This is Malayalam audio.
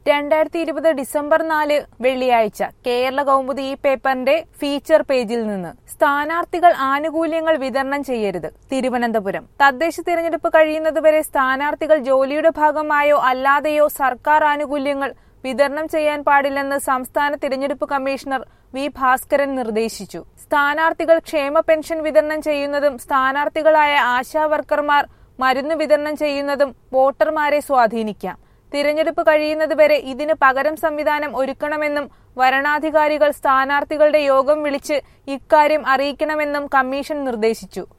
രണ്ടായിരത്തി ഇരുപത് ഡിസംബർ നാല് വെള്ളിയാഴ്ച കേരള കൗമുദി ഈ പേപ്പറിന്റെ ഫീച്ചർ പേജിൽ നിന്ന് സ്ഥാനാർത്ഥികൾ ആനുകൂല്യങ്ങൾ വിതരണം ചെയ്യരുത് തിരുവനന്തപുരം തദ്ദേശ തിരഞ്ഞെടുപ്പ് കഴിയുന്നതുവരെ സ്ഥാനാർത്ഥികൾ ജോലിയുടെ ഭാഗമായോ അല്ലാതെയോ സർക്കാർ ആനുകൂല്യങ്ങൾ വിതരണം ചെയ്യാൻ പാടില്ലെന്ന് സംസ്ഥാന തിരഞ്ഞെടുപ്പ് കമ്മീഷണർ വി ഭാസ്കരൻ നിർദ്ദേശിച്ചു സ്ഥാനാർത്ഥികൾ ക്ഷേമ പെൻഷൻ വിതരണം ചെയ്യുന്നതും സ്ഥാനാർത്ഥികളായ ആശാ വർക്കർമാർ മരുന്ന് വിതരണം ചെയ്യുന്നതും വോട്ടർമാരെ സ്വാധീനിക്കാം തിരഞ്ഞെടുപ്പ് കഴിയുന്നതുവരെ ഇതിന് പകരം സംവിധാനം ഒരുക്കണമെന്നും വരണാധികാരികൾ സ്ഥാനാർത്ഥികളുടെ യോഗം വിളിച്ച് ഇക്കാര്യം അറിയിക്കണമെന്നും കമ്മീഷൻ നിർദ്ദേശിച്ചു